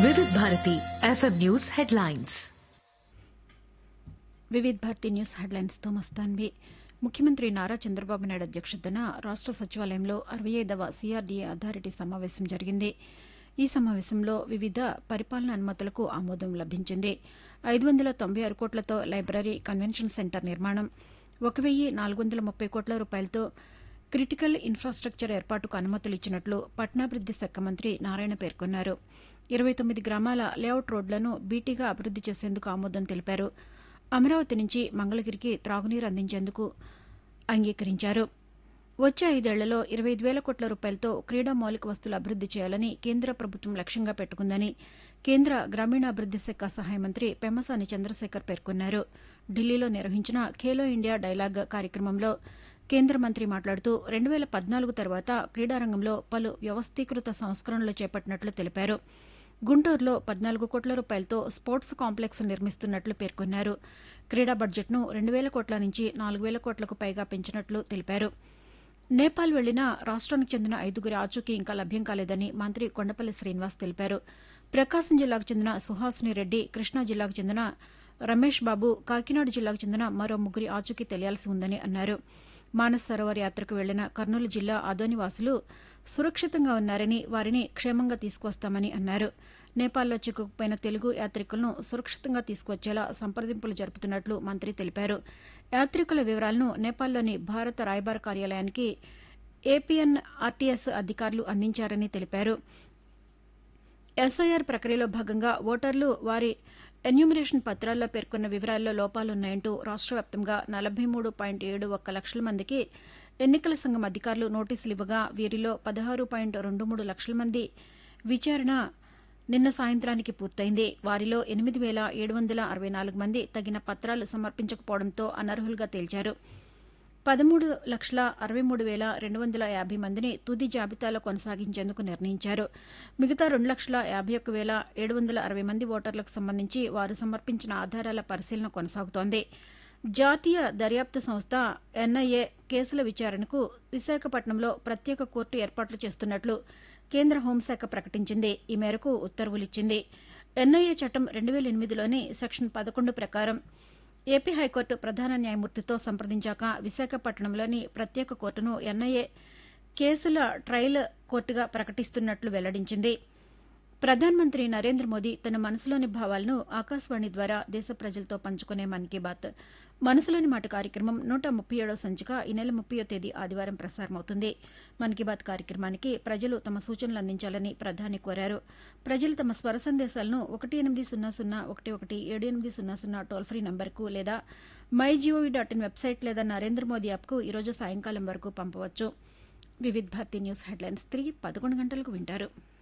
వివిధ Bharati FM news headlines Vividh Bharati news హెడ్లైన్స్తో మస్తాన్వి ముఖ్యమంత్రి నారా చంద్రబాబు నాయుడు అధ్యక్షతన రాష్ట సచివాలయంలో అరవై ఐదవ సీఆర్డీఏ అథారిటీ సమావేశం జరిగింది ఈ సమావేశంలో వివిధ పరిపాలన అనుమతులకు ఆమోదం లభించింది ఐదు వందల తొంభై ఆరు కోట్లతో లైబ్రరీ కన్వెన్షన్ సెంటర్ నిర్మాణం ఒక వెయ్యి నాలుగు వందల ముప్పై కోట్ల రూపాయలతో క్రిటికల్ ఇన్ఫ్రాస్ట్రక్చర్ ఏర్పాటుకు అనుమతులు ఇచ్చినట్లు పట్టణాభివృద్ది శాఖ మంత్రి నారాయణ పేర్కొన్నారు ఇరవై తొమ్మిది గ్రామాల లేఅవుట్ రోడ్లను బీటీగా అభివృద్ది చేసేందుకు ఆమోదం తెలిపారు అమరావతి నుంచి మంగళగిరికి త్రాగునీరు అందించేందుకు అంగీకరించారు వచ్చే ఐదేళ్లలో ఇరవై ఐదు వేల కోట్ల రూపాయలతో క్రీడా మౌలిక వస్తువులు అభివృద్ది చేయాలని కేంద్ర ప్రభుత్వం లక్ష్యంగా పెట్టుకుందని కేంద్ర గ్రామీణాభివృద్ది శాఖ సహాయ మంత్రి పెమ్మసాని చంద్రశేఖర్ పేర్కొన్నారు ఢిల్లీలో నిర్వహించిన ఖేలో ఇండియా డైలాగ్ కార్యక్రమంలో కేంద్ర మంత్రి మాట్లాడుతూ రెండు వేల పద్నాలుగు తర్వాత క్రీడారంగంలో పలు వ్యవస్థీకృత సంస్కరణలు చేపట్టినట్లు తెలిపారు గుంటూరులో పద్నాలుగు కోట్ల రూపాయలతో స్పోర్ట్స్ కాంప్లెక్స్ నిర్మిస్తున్నట్లు పేర్కొన్నారు క్రీడా బడ్జెట్ను రెండు వేల కోట్ల నుంచి నాలుగు వేల కోట్లకు పైగా పెంచినట్లు తెలిపారు నేపాల్ వెళ్లిన రాష్ట్రానికి చెందిన ఐదుగురి ఆచూకీ ఇంకా లభ్యం కాలేదని మంత్రి కొండపల్లి శ్రీనివాస్ తెలిపారు ప్రకాశం జిల్లాకు చెందిన సుహాసిని రెడ్డి కృష్ణా జిల్లాకు చెందిన రమేష్ బాబు కాకినాడ జిల్లాకు చెందిన మరో ముగ్గురి ఆచూకీ తెలియాల్సి ఉందని అన్నారు మానస్ సరోవర్ యాత్రకు వెళ్లిన కర్నూలు జిల్లా ఆదోని వాసులు సురక్షితంగా ఉన్నారని వారిని క్షేమంగా తీసుకువస్తామని అన్నారు నేపాల్లో చిక్కుకుపోయిన తెలుగు యాత్రికులను సురక్షితంగా తీసుకువచ్చేలా సంప్రదింపులు జరుపుతున్నట్లు మంత్రి తెలిపారు యాత్రికుల వివరాలను నేపాల్లోని భారత రాయబార కార్యాలయానికి ఏపీఎన్ ఆర్టీఎస్ అధికారులు అందించారని తెలిపారు ఎస్ఐఆర్ ప్రక్రియలో భాగంగా ఓటర్లు వారి ఎన్యూమరేషన్ పత్రాల్లో పేర్కొన్న వివరాల్లో లోపాలున్నాయంటూ రాష్ట్ర వ్యాప్తంగా నలభై మూడు పాయింట్ ఏడు ఒక్క లక్షల మందికి ఎన్నికల సంఘం అధికారులు నోటీసులు ఇవ్వగా వీరిలో పదహారు పాయింట్ రెండు మూడు లక్షల మంది విచారణ నిన్న సాయంత్రానికి పూర్తయింది వారిలో ఎనిమిది వేల ఏడు వందల అరవై నాలుగు మంది తగిన పత్రాలు సమర్పించకపోవడంతో అనర్హులుగా తేల్చారు పదమూడు లక్షల అరవై మూడు వేల రెండు వందల యాభై మందిని తుది జాబితాలో కొనసాగించేందుకు నిర్ణయించారు మిగతా రెండు లక్షల యాభై ఒక్క వేల ఏడు వందల అరవై మంది ఓటర్లకు సంబంధించి వారు సమర్పించిన ఆధారాల పరిశీలన కొనసాగుతోంది జాతీయ దర్యాప్తు సంస్థ ఎన్ఐఏ కేసుల విచారణకు విశాఖపట్నంలో ప్రత్యేక కోర్టు ఏర్పాట్లు చేస్తున్నట్లు కేంద్ర హోంశాఖ ప్రకటించింది ఈ మేరకు ఉత్తర్వులిచ్చింది ఎన్ఐఏ చట్టం రెండు వేల ఎనిమిదిలోని సెక్షన్ పదకొండు ప్రకారం ఏపీ హైకోర్టు ప్రధాన న్యాయమూర్తితో సంప్రదించాక విశాఖపట్నంలోని ప్రత్యేక కోర్టును ఎన్ఐఏ కేసుల ట్రయల్ కోర్టుగా ప్రకటిస్తున్నట్లు వెల్లడించింది ప్రధానమంత్రి నరేంద్ర మోదీ తన మనసులోని భావాలను ఆకాశవాణి ద్వారా దేశ ప్రజలతో పంచుకునే మన్ కీ బాత్ మనసులోని మాట కార్యక్రమం నూట ముప్పై ఏడో సంచిక ఈ నెల ముప్పయో తేదీ ఆదివారం ప్రసారమవుతుంది మన్ కీ బాత్ కార్యక్రమానికి ప్రజలు తమ సూచనలు అందించాలని ప్రధాని కోరారు ప్రజలు తమ స్వర సందేశాలను ఒకటి ఎనిమిది సున్నా సున్నా ఒకటి ఒకటి ఏడు ఎనిమిది సున్నా సున్నా టోల్ ఫ్రీ నంబర్కు లేదా my GOV dot in website లేదా నరేంద్ర మోదీ యాప్కు ఈరోజు సాయంకాలం వరకు పంపవచ్చు వివిధ్ భారతి న్యూస్ హెడ్లైన్స్ తిరిగి పదకొండు గంటలకు వింటారు